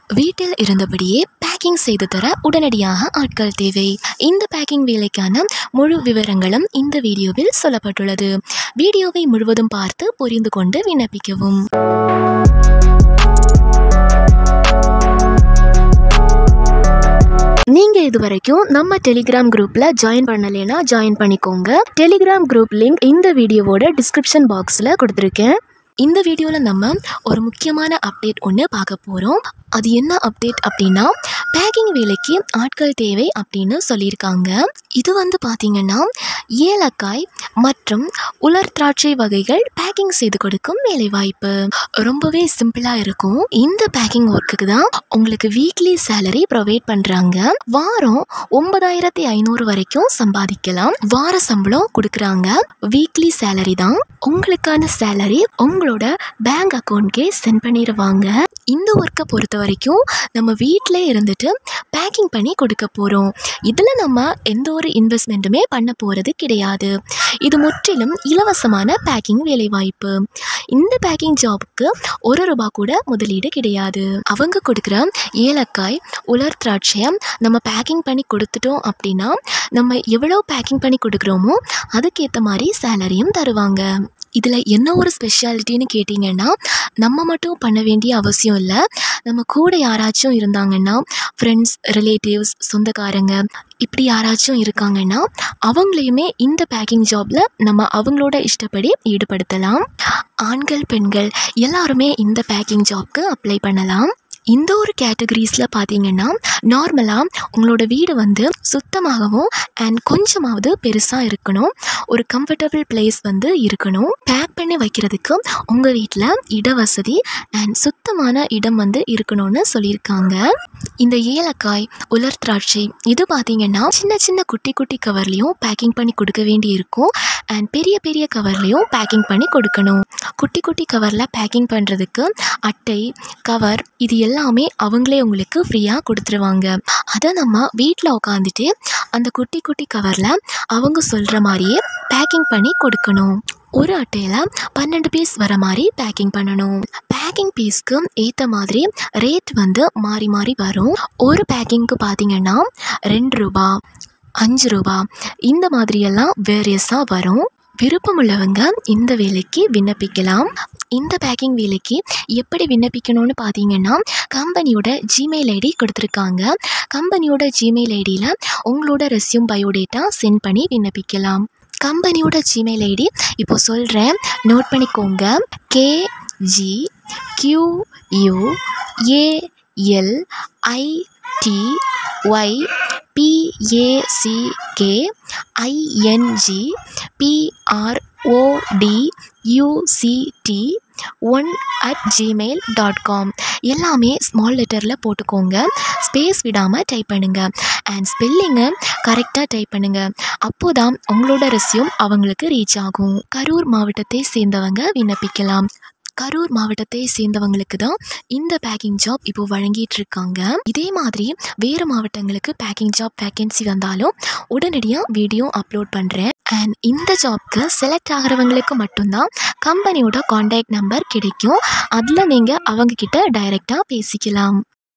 வீட்டில் இருந்தபடியே பேக்கிங் செய்து தர உடனடியாக ஆட்கள் தேவை இந்த பேக்கிங் வேலைக்கான முழு விவரங்களும் இந்த வீடியோவில் சொல்லப்பட்டுள்ளது வீடியோவை முழுவதும் பார்த்து புரிந்து கொண்டு விண்ணப்பிக்கவும் நீங்க இது வரைக்கும் நம்ம டெலிகிராம் குரூப்ல ஜாயின் பண்ணலைன்னா ஜாயின் பண்ணிக்கோங்க டெலிகிராம் குரூப் லிங்க் இந்த வீடியோவோட டிஸ்கிரிப்ஷன் பாக்ஸ்ல கொடுத்துருக்கேன் இந்த வீடியோவில் நம்ம ஒரு முக்கியமான அப்டேட் ஒன்று பார்க்க போகிறோம் அது என்ன அப்டேட் அப்படின்னா பேக்கிங் வேலைக்கு ஆட்கள் தேவை அப்படின்னு சொல்லியிருக்காங்க இது வந்து பார்த்தீங்கன்னா ஏலக்காய் மற்றும் உலர் திராட்சை வகைகள் பேக்கிங் செய்து கொடுக்கும் வேலைவாய்ப்பு ரொம்பவே சிம்பிளாக இருக்கும் இந்த பேக்கிங் ஒர்க்குக்கு தான் உங்களுக்கு வீக்லி சேலரி ப்ரொவைட் பண்ணுறாங்க வாரம் ஒன்பதாயிரத்தி ஐநூறு வரைக்கும் சம்பாதிக்கலாம் வார சம்பளம் கொடுக்குறாங்க வீக்லி சேலரி தான் உங்களுக்கான சேலரி உங்களோட பேங்க் அக்கௌண்ட்கே சென்ட் பண்ணிடுவாங்க இந்த ஒர்க்கை பொறுத்த வரைக்கும் நம்ம வீட்டிலே இருந்துட்டு பேக்கிங் பண்ணி கொடுக்க போகிறோம் இதில் நம்ம எந்த ஒரு இன்வெஸ்ட்மெண்ட்டுமே பண்ண போகிறது கிடையாது இது முற்றிலும் இலவசமான பேக்கிங் வேலைவாய்ப்பு இந்த பேக்கிங் ஜாபுக்கு ஒரு ரூபா கூட முதலீடு கிடையாது அவங்க கொடுக்குற ஏலக்காய் உலர் திராட்சையை நம்ம பேக்கிங் பண்ணி கொடுத்துட்டோம் அப்படின்னா நம்ம எவ்வளோ பேக்கிங் பண்ணி கொடுக்குறோமோ அதுக்கேற்ற மாதிரி சேலரியும் தருவாங்க இதில் என்ன ஒரு ஸ்பெஷாலிட்டின்னு கேட்டிங்கன்னா நம்ம மட்டும் பண்ண வேண்டிய அவசியம் இல்லை நம்ம கூட யாராச்சும் இருந்தாங்கன்னா ஃப்ரெண்ட்ஸ் ரிலேட்டிவ்ஸ் சொந்தக்காரங்க இப்படி யாராச்சும் இருக்காங்கன்னா அவங்களையுமே இந்த பேக்கிங் ஜாபில் நம்ம அவங்களோட இஷ்டப்படி ஈடுபடுத்தலாம் ஆண்கள் பெண்கள் எல்லாருமே இந்த பேக்கிங் ஜாப்க்கு அப்ளை பண்ணலாம் இந்த ஒரு கேட்டகரிஸில் பார்த்தீங்கன்னா நார்மலாக உங்களோட வீடு வந்து சுத்தமாகவும் அண்ட் கொஞ்சமாவது பெருசாக இருக்கணும் ஒரு கம்ஃபர்டபுள் பிளேஸ் வந்து இருக்கணும் பேக் பண்ணி வைக்கிறதுக்கு உங்கள் வீட்டில் இட வசதி அண்ட் சுத்தமான இடம் வந்து இருக்கணும்னு சொல்லியிருக்காங்க இந்த ஏலக்காய் உலர் திராட்சை இது பார்த்தீங்கன்னா சின்ன சின்ன குட்டி குட்டி கவர்லேயும் பேக்கிங் பண்ணி கொடுக்க வேண்டி இருக்கும் அண்ட் பெரிய பெரிய கவர்லேயும் பேக்கிங் பண்ணி கொடுக்கணும் குட்டி குட்டி கவரில் பேக்கிங் பண்ணுறதுக்கு அட்டை கவர் இது எல்லாமே அவங்களே உங்களுக்கு ஃப்ரீயாக கொடுத்துருவாங்க அதை நம்ம வீட்டில் உட்காந்துட்டு அந்த குட்டி குட்டி கவரில் அவங்க சொல்கிற மாதிரியே பேக்கிங் பண்ணி கொடுக்கணும் ஒரு அட்டையில் பன்னெண்டு பீஸ் வர மாதிரி பேக்கிங் பண்ணணும் பேக்கிங் பீஸ்க்கு ஏற்ற மாதிரி ரேட் வந்து மாறி மாறி வரும் ஒரு பேக்கிங்க்கு பார்த்தீங்கன்னா ரெண்டு ரூபா அஞ்சு ரூபா இந்த மாதிரியெல்லாம் வேரியஸாக வரும் விருப்பமுள்ளவங்க இந்த வேலைக்கு விண்ணப்பிக்கலாம் இந்த பேக்கிங் வேலைக்கு எப்படி விண்ணப்பிக்கணும்னு பார்த்தீங்கன்னா கம்பெனியோட ஜிமெயில் ஐடி கொடுத்துருக்காங்க கம்பெனியோட ஜிமெயில் ஐடியில் உங்களோட ரெஸ்யூம் பயோடேட்டா சென்ட் பண்ணி விண்ணப்பிக்கலாம் கம்பெனியோட ஜிமெயில் ஐடி இப்போ சொல்கிறேன் நோட் பண்ணிக்கோங்க KG QUU AL ID Y PACK ING PROD UCD one at Gmail dot com எல்லாமே ஸ்மால் லெட்டரில் போட்டுக்கோங்க ஸ்பேஸ் விடாமல் டைப் பண்ணுங்கள் அண்ட் ஸ்பெல்லிங்கை கரெக்டாக டைப் பண்ணுங்கள் அப்போ தான் உங்களோட ரெஸ்யூம் அவங்களுக்கு ரீச் ஆகும் கரூர் மாவட்டத்தை சேர்ந்தவங்க விண்ணப்பிக்கலாம் கரூர் மாவட்டத்தை சேர்ந்தவங்களுக்கு தான் இந்த பேக்கிங் ஜாப் இப்போ வழங்கிட்டு இருக்காங்க இதே மாதிரி வேறு மாவட்டங்களுக்கு பேக்கிங் ஜாப் வேக்கன்சி வந்தாலும் உடனடியாக வீடியோ அப்லோட் பண்ணுறேன் அண்ட் இந்த ஜாப்க்கு செலக்ட் ஆகிறவங்களுக்கு மட்டும்தான் கம்பெனியோட காண்டாக்ட் நம்பர் கிடைக்கும் அதில் நீங்கள் அவங்கக்கிட்ட டைரெக்டாக பேசிக்கலாம்